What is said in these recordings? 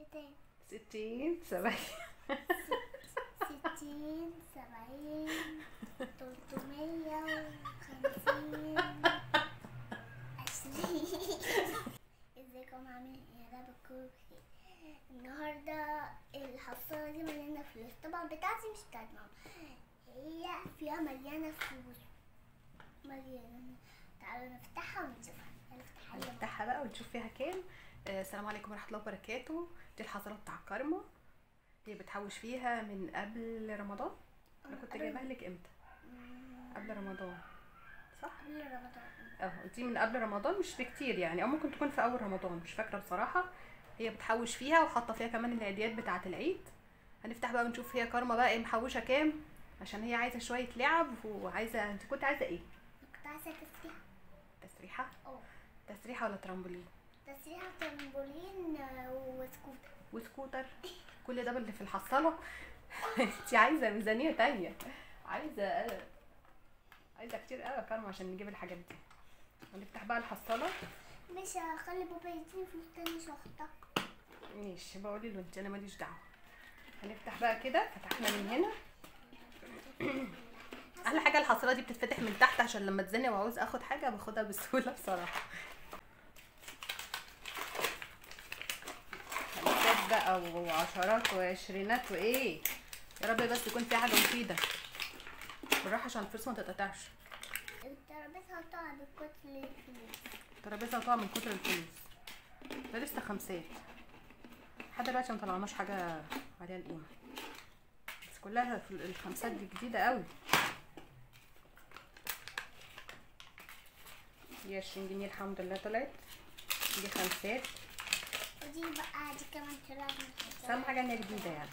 تاني ستين سبعين ستين سبعين تلتمية وخمسين عشرين ازيكم عاملين ايه انا بكون بخير النهاردة الحصالة دي مليانة فلوس طبعا بتاعتي مش بتاعت ماما هي فيها مليانة فلوس مليانة تعالوا نفتحها ونشوفها يلا افتحها يلا. هنفتحها بقى ونشوف فيها كام آه، السلام عليكم ورحمه الله وبركاته دي الحصاله بتاع كارما هي بتحوش فيها من قبل رمضان انا كنت قبل- جايبها لك امتى قبل رمضان صح قبل رمضان اه دي من قبل رمضان مش بكتير يعني او ممكن تكون في اول رمضان مش فاكره بصراحه هي بتحوش فيها وحاطه فيها كمان العيديات بتاعه العيد هنفتح بقى ونشوف هي كارما بقى ايه محوشه كام عشان هي عايزه شويه لعب وعايزه انت كنت عايزه ايه كنت عايزة تسريحة تسريحه اه تسريحه ولا ترامبولين تسريحة ترمبولين آه، وسكوتر وسكوتر كل ده اللي في الحصاله انت عايزه ميزانيه تانية عايزه عايزه كتير قوي يا كارما عشان نجيب الحاجات دي هنفتح بقى الحصاله مش هخلي بابا يديني فلوس تاني مش هحطها ماشي بقولي له انت انا ماليش دعوه هنفتح بقى كده فتحنا من هنا احلى حاجه الحصاله دي بتتفتح من تحت عشان لما اتزنق وعاوز اخد حاجه باخدها بسهوله بصراحه خمسات بقى وعشرات وعشرينات وايه يا رب بس يكون فيها حاجه مفيده بالراحه عشان الفلوس ما تتقطعش الترابيزة هحطها بالكتل الفلوس الترابيزه هتقع من كتر الفلوس ده لسه خمسات لحد دلوقتي ما طلعناش حاجه عليها القيمه بس كلها في الخمسات دي جديده قوي دي 20 جنيه الحمد لله طلعت دي خمسات ودي بقى دي كمان طلعت من بس اهم حاجه ان هي جديده يعني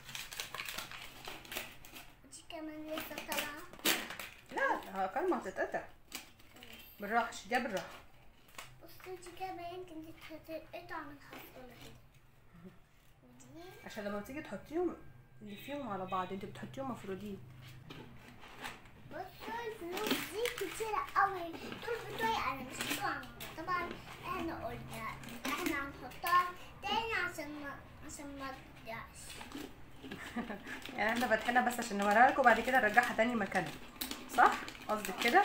ودي كمان لسه طالعة لا كارما هتتقطع بالراحه شديها بالراحه بصي دي كمان يمكن تتقطع من الحصالة كده ودي عشان لما تيجي تحطيهم اللي فيهم على بعض انت بتحطيهم مفرودين بصوا الفلوس دي كتيرة قوي دول بتوعي انا مش بتوعهم طبعا احنا قلنا احنا هنحطها تاني عشان ما عشان ما تضيعش يعني احنا فاتحينها بس عشان نوريها لكم وبعد كده نرجعها تاني مكانها صح قصدك كده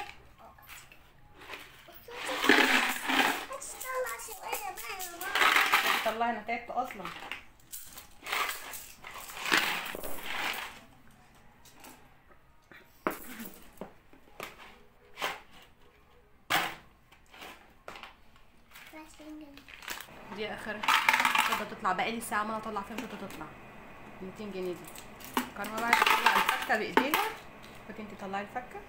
هتطلع شوية بقى يا ماما طلعي انا تعبت اصلا عشرين جنيه دي اخر تبدا تطلع بقالي ساعه ما اطلع فيها تبدا تطلع 200 جنيه دي كارما بقى تطلع الفكه بايديها فكنت انت طلعي الفكه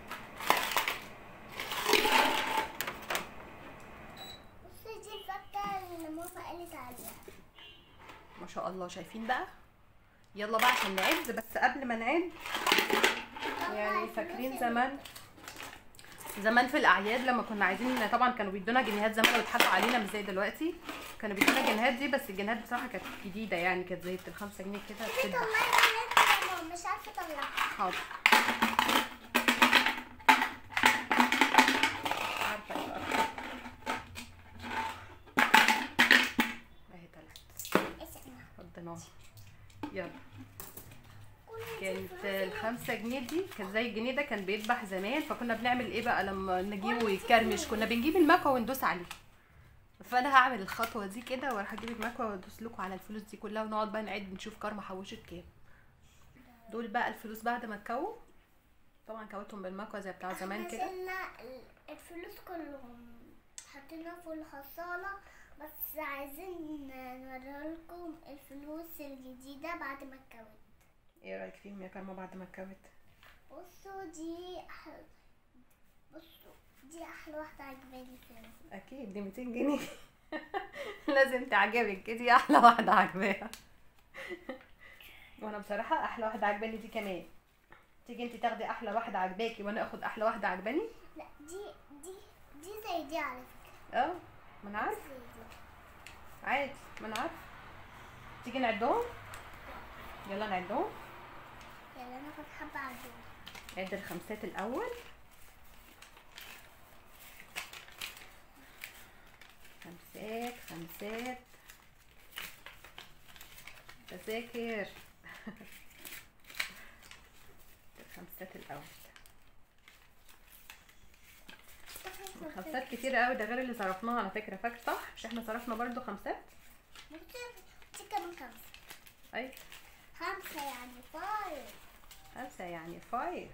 بصي دي الفكة اللي ماما قالت عليها ما شاء الله شايفين بقى يلا بقى عشان نعد بس قبل ما نعد يعني فاكرين زمان زمان في الاعياد لما كنا عايزين طبعا كانوا بيدونا جنيهات زمان ويضحكوا علينا مش زي دلوقتي كانوا بيدونا الجنيهات دي بس الجنيهات بصراحه كانت جديده يعني كانت زي الخمسة جنيه كده طلعي بتذبح بنات يا ماما مش عارفة اطلعها حاضر عارفه ايه بقى اهي طلعت اسمع حطيناها يلا كل دي كانت فلوس الخمسة جنيه دي كان زي الجنيه ده كان بيذبح زمان فكنا بنعمل ايه بقى لما نجيبه يتكرمش كنا بنجيب المكوى وندوس عليه فانا هعمل الخطوه دي كده واروح اجيب المكوى وادوس لكم على الفلوس دي كلها ونقعد بقى نعد نشوف كارما حوشت كام دول بقى الفلوس بعد ما اتكوا طبعا كوتهم بالمكوى زي بتاع زمان احنا كده شلنا ال- الفلوس كلهم حطينا في الحصالة بس عايزين نوريها لكم الفلوس الجديدة بعد ما اتكونت ايه رايك فيهم يا كارما بعد ما اتكوت بصوا دي أحلى بصوا دي أحلى واحدة عجباني فيهم اكيد دي 200 جنيه لازم تعجبك دي احلى واحده عجباها وانا بصراحه احلى واحده عجباني دي كمان تيجي انت تاخدي احلى واحده عجباكي وانا اخد احلى واحده عجباني لا دي دي دي زي دي على فكرة اه ما انا عارف زي دي عادي ما انا عارف تيجي نعدهم يلا نعدهم يلا ناخد حبة على دول عد الخمسات الاول خمسات خمسات تذاكر الخمسات الاول خمسات كتير قوي ده غير اللي صرفناها على فكره فاكر صح مش احنا صرفنا برضو خمسات دي كمان خمسة اي خمسة يعني فايف خمسة يعني فايف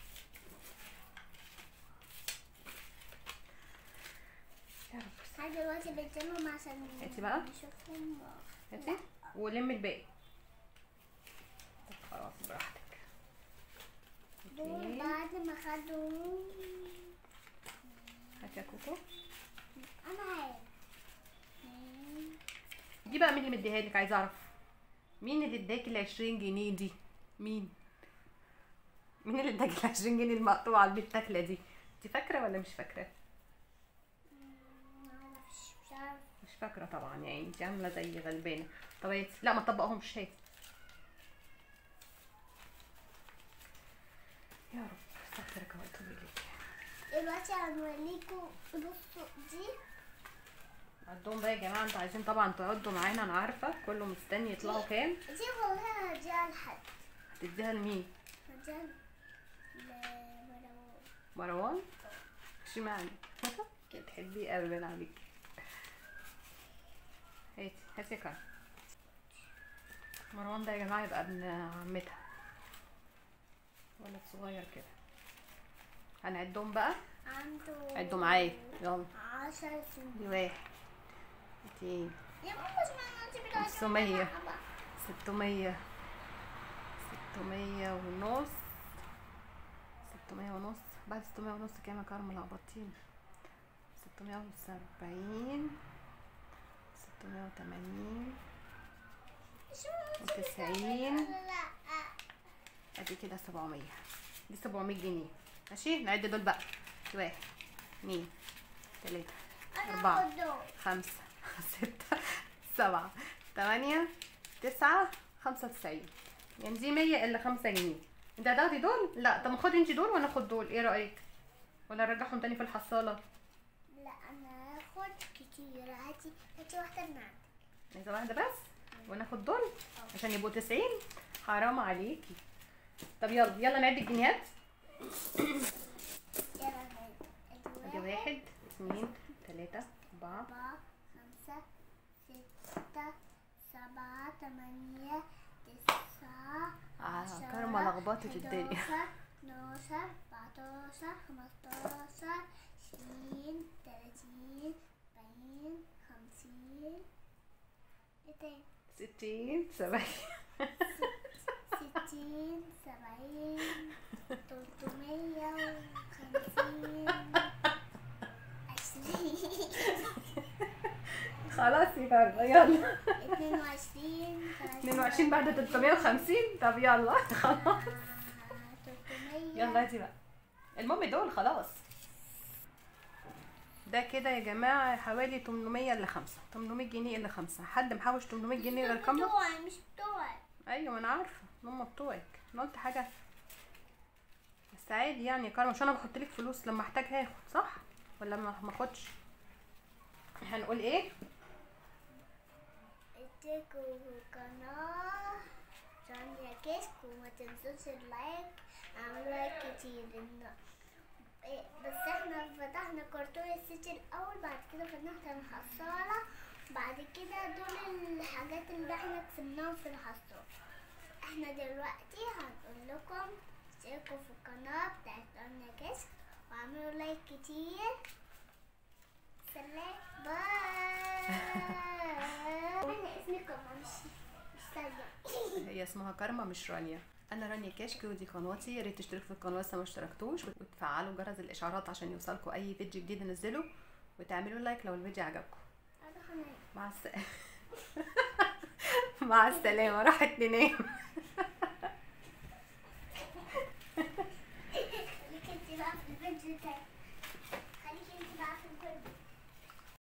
يا رب هاي دلوقتي بنتهم عشان هاتي بقى. نشوفهم هاتي ولم الباقي طب خلاص براحتك دول اوكي بعد ما خدوا هاتي يا كوكو انا عارف اتنين. دي بقى مين اللي مديها لك عايزه اعرف مين اللي اداك ال 20 جنيه دي مين مين اللي اداك ال 20 جنيه المقطوعه المتاكله دي انت فاكره ولا مش فاكره معرفش مش عارف مش فاكره طبعا يعني انت عامله زي غلبانه طب هاتي لا ما تطبقهمش هاتي يا رب استغفرك واتوب اليك دلوقتي هنوريكم بصوا دي عدهم بقى يا جماعه انتوا عايزين طبعا تقعدوا معانا انا عارفه كله مستني يطلعوا كام دي والله هديها لحد هتديها لمين هديها لمروان مروان اشمعنى بتحبيه قوي باين عليك هاتي هاتي يا كارم مروان ده يا جماعه يبقى ابن عمتها ولد صغير كده هنعدهم بقى عنده عدوا معايا يلا عشر سنين دي واحد اتنين يا ماما مش معنى انت خمسمية. ستمية ستمية ونص ستمية ونص بعد ستمية ونص كام يا كارم لخبطتيني ستمية وسبعين ستمية وتمانين وتسعين. لا ادي كده سبعمية دي سبعمية جنيه ماشي نعد دول بقى واحد اتنين تلاتة انا أربعة. هاخد دول. خمسة ستة سبعة تمانية تسعة خمسة وتسعين يعني دي مية إلا خمسة جنيه انت هتاخدي دول؟ لا طب ما خدي انتي دول وانا اخد دول ايه رأيك؟ ولا نرجعهم تاني في الحصالة؟ لا انا هاخد كتير هاتي هاتي واحدة من عندك عايزة واحدة بس وناخد دول عشان يبقوا تسعين حرام عليكي طب يلا يلا نعد الجنيهات يلا هاي. ادي واحد اتنين تلاتة أربعة أربعة خمسة ستة سبعة تمانية تسعة آه، عشرة، كارما لخبطت الدنيا. حداشر، اتناشر أربعتاشر خمستاشر عشرين تلاتين أربعين خمسين ايه تاني ستين سبعين ستين سبعين تلتمية وخمسين عشرين خلاص يا كارما يلا اتنين وعشرين اتنين وعشرين بعد تلتمية وخمسين طب يلا خلاص تلتمية يلا هاتي بقى المهم دول خلاص ده كده يا جماعة حوالي 800 إلا 5 800 جنيه إلا 5 حد محوش 800 جنيه غير كاملة بتوعي مش بتوعي أيوة أنا عارفة هم بتوعك أنا قلت حاجة بس عادي يعني يا كارما مش أنا بحط لك فلوس لما أحتاج هاخد صح ولا ما ما اخدش هنقول إيه اشتركوا في القناة رانيا كشك وما تنسوش اللايك اعملوا لايك كتير إن- إيه، بس احنا فتحنا كرتون السيتي الاول بعد كده فتحنا الحصالة بعد كده دول الحاجات اللي احنا كسبناهم في الحصالة احنا دلوقتي هنقول لكم اشتركوا في القناة بتاعت رانيا كشك واعملوا لايك كتير سلام باي انا اسمي كمان مش مش سريع هي اسمها كارما مش رانيا انا رانيا كاشكي ودي قناتي يا ريت تشتركوا في القناه لسه ما اشتركتوش وتفعلوا جرس الاشعارات عشان يوصلكوا اي فيديو جديد انزله وتعملوا لايك لو الفيديو عجبكم انا هنام مع السلامه مع السلامه راحت تنام